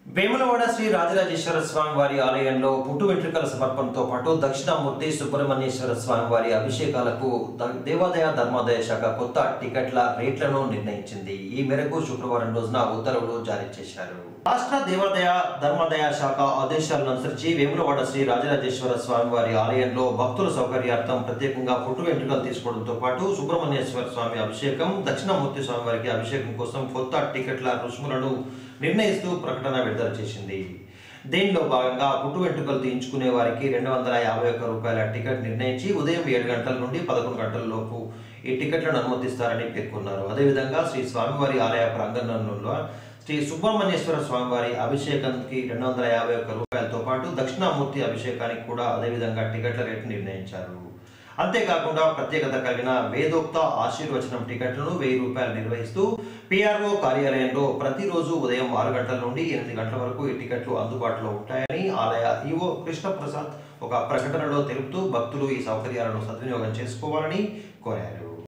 వేములవాడ శ్రీ రాజరాజేశ్వర స్వామి వారి ఆలయంలో పుట్టు వెంట్రుకల సమర్పణతో పాటు దక్షిణామూర్తి సుబ్రహ్మణ్యేశ్వర స్వామి వారి అభిషేకాలకు ద- దేవాదాయ ధర్మాదాయ శాఖ కొత్త టికెట్ల రేట్లను నిర్ణయించింది ఈ మేరకు శుక్రవారం రోజున ఉత్తర్వులు జారీ చేశారు రాష్ట్ర దేవాదాయ ధర్మాదాయ శాఖ ఆదేశాలను అనుసరించి వేములవాడ శ్రీ రాజరాజేశ్వర స్వామి వారి ఆలయంలో భక్తుల సౌకర్యార్థం ప్రత్యేకంగా పుట్టు వెంట్రుకలు తీసుకోవడంతో పాటు సుబ్రహ్మణ్యేశ్వర స్వామి అభిషేకం దక్షిణామూర్తి స్వామి వారికి అభిషేకం కోసం కొత్త టికెట్ల రుసుములను నిర్ణయిస్తూ ప్రకటన విడుదల చేసింది దీనిలో భాగంగా పుట్టు వెంట్రుకలు తీయించుకునే వారికి రెండు వందల యాభై ఒక్క రూపాయల టికెట్ నిర్ణయించి ఉదయం ఏడు గంటల నుండి పదకొండు గంటల లోపు ఈ టికెట్లను అనుమతిస్తారని పేర్కొన్నారు అదేవిధంగా శ్రీ స్వామివారి ఆలయ ప్రాంగణంలో శ్రీ సుబ్రహ్మణ్యేశ్వర స్వామివారి అభిషేకానికి రెండు వందల యాభై ఒక్క రూపాయలతో పాటు దక్షిణామూర్తి అభిషేకానికి కూడా అదేవిధంగా టికెట్ల రేటు నిర్ణయించారు అంతేకాకుండా ప్రత్యేకత కలిగిన వేదోక్త ఆశీర్వచనం టికెట్లను వెయ్యి రూపాయలు నిర్వహిస్తూ పిఆర్ఓ కార్యాలయంలో ప్రతిరోజు ఉదయం ఆరు గంటల నుండి ఎనిమిది గంటల వరకు ఈ టికెట్లు అందుబాటులో ఉంటాయని ఆలయ ఈవో కృష్ణప్రసాద్ ఒక ప్రకటనలో తెలుపుతూ భక్తులు ఈ సౌకర్యాలను సద్వినియోగం చేసుకోవాలని కోరారు